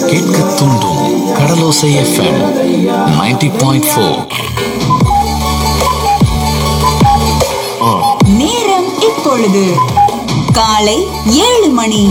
கேட்க தூண்டும் கடலோசை FM 90.4 point four நேரம் இப்பொழுது காலை ஏழு மணி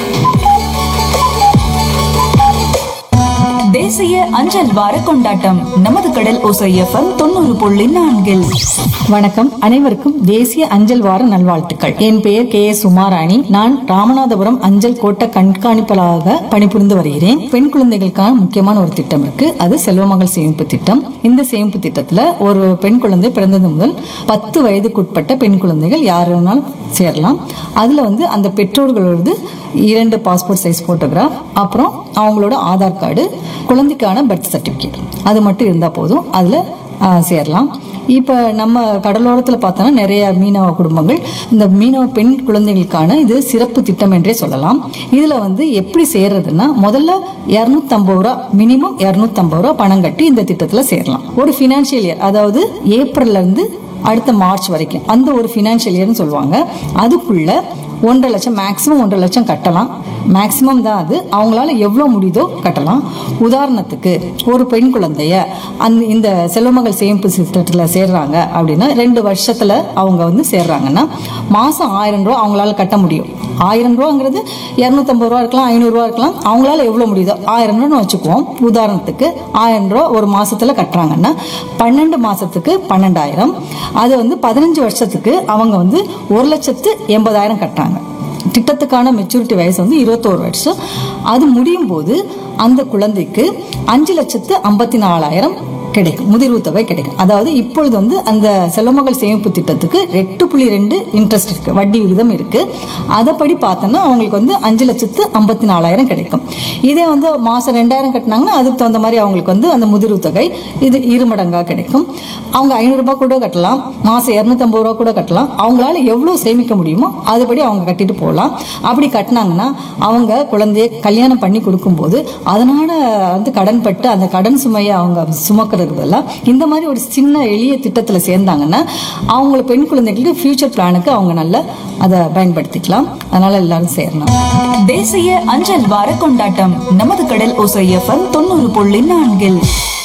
தேசிய அஞ்சல் வார கொண்டாட்டம் நமது கடல் ஓசை எஃப்எம் தொண்ணூறு புள்ளி நான்கில் வணக்கம் அனைவருக்கும் தேசிய அஞ்சல் வார நல்வாழ்த்துக்கள் என் பெயர் கே எஸ் உமாராணி நான் ராமநாதபுரம் அஞ்சல் கோட்ட கண்காணிப்பாளராக பணிபுரிந்து வருகிறேன் பெண் குழந்தைகளுக்கான முக்கியமான ஒரு திட்டம் இருக்கு அது செல்வமகள் சேமிப்பு திட்டம் இந்த சேமிப்பு திட்டத்துல ஒரு பெண் குழந்தை பிறந்தது முதல் பத்து வயதுக்குட்பட்ட பெண் குழந்தைகள் யார் வேணாலும் சேரலாம் அதுல வந்து அந்த பெற்றோர்களோடது இரண்டு பாஸ்போர்ட் சைஸ் போட்டோகிராஃப் அப்புறம் அவங்களோட ஆதார் கார்டு குழந்தைக்கான பர்த் சர்டிஃபிகேட் அது மட்டும் இருந்தால் போதும் அதில் சேரலாம் இப்போ நம்ம கடலோரத்தில் பார்த்தோன்னா நிறைய மீனவ குடும்பங்கள் இந்த மீனவ பெண் குழந்தைகளுக்கான இது சிறப்பு திட்டம் என்றே சொல்லலாம் இதில் வந்து எப்படி சேர்றதுன்னா முதல்ல இரநூத்தம்பது ரூபா மினிமம் இரநூத்தம்பது ரூபா பணம் கட்டி இந்த திட்டத்தில் சேரலாம் ஒரு ஃபினான்ஷியல் இயர் அதாவது ஏப்ரல்ல இருந்து அடுத்த மார்ச் வரைக்கும் அந்த ஒரு ஃபினான்ஷியல் இயர்னு சொல்லுவாங்க அதுக்குள்ள ஒன்றரை லட்சம் மேக்ஸிமம் ஒன்றரை லட்சம் கட்டலாம் மேக்ஸிமம் தான் அது அவங்களால எவ்வளோ முடியுதோ கட்டலாம் உதாரணத்துக்கு ஒரு பெண் குழந்தைய அந்த இந்த செல்வமகள் சேமிப்பு திட்டத்தில் சேர்றாங்க அப்படின்னா ரெண்டு வருஷத்துல அவங்க வந்து சேர்றாங்கன்னா மாசம் ஆயிரம் ரூபா அவங்களால கட்ட முடியும் ஆயிரம் ரூபாங்கிறது இரநூத்தம்பது ரூபா இருக்கலாம் ஐநூறுரூவா இருக்கலாம் அவங்களால எவ்வளோ முடியுதோ ஆயிரம் ரூபான்னு வச்சுக்குவோம் உதாரணத்துக்கு ஆயிரம் ரூபா ஒரு மாசத்துல கட்டுறாங்கன்னா பன்னெண்டு மாசத்துக்கு பன்னெண்டாயிரம் அது வந்து பதினஞ்சு வருஷத்துக்கு அவங்க வந்து ஒரு லட்சத்து எண்பதாயிரம் கட்டுறாங்க திட்டத்துக்கான மெச்சூரிட்டி வயசு வந்து இருபத்தோரு வருஷம் அது முடியும் போது அந்த குழந்தைக்கு அஞ்சு லட்சத்து ஐம்பத்தி நாலாயிரம் கிடைக்கும் முதிர்வு தொகை கிடைக்கும் அதாவது இப்பொழுது வந்து அந்த செல்வமகள் சேமிப்பு திட்டத்துக்கு எட்டு புள்ளி ரெண்டு இன்ட்ரெஸ்ட் இருக்கு வட்டி விகிதம் இருக்கு அதைப்படி பார்த்தோம்னா அவங்களுக்கு வந்து அஞ்சு லட்சத்து ஐம்பத்தி நாலாயிரம் கிடைக்கும் இதே வந்து மாசம் ரெண்டாயிரம் கட்டினாங்கன்னா அதுக்கு தகுந்த மாதிரி அவங்களுக்கு வந்து அந்த முதிர்வு தொகை இது இருமடங்கா கிடைக்கும் அவங்க ஐநூறு ரூபாய் கூட கட்டலாம் மாசம் இரநூத்தம்பது ரூபா கூட கட்டலாம் அவங்களால எவ்வளவு சேமிக்க முடியுமோ அதுபடி அவங்க கட்டிட்டு போகலாம் அப்படி கட்டினாங்கன்னா அவங்க குழந்தைய கல்யாணம் பண்ணி கொடுக்கும்போது அதனால வந்து கடன் பட்டு அந்த கடன் சுமையை அவங்க சுமக்கிறது பதிலா இந்த மாதிரி ஒரு சின்ன எளிய திட்டத்தில் சேர்ந்தாங்கன்னா அவங்கள பெண் குழந்தைகளுக்கு ஃபியூச்சர் பிளானுக்கு அவங்க நல்லா அதை பயன்படுத்திக்கலாம் அதனால எல்லாரும் சேரணும் தேசிய அஞ்சல் வார கொண்டாட்டம் நமது கடல் ஓசை எஃப்எம் தொண்ணூறு புள்ளி நான்கில்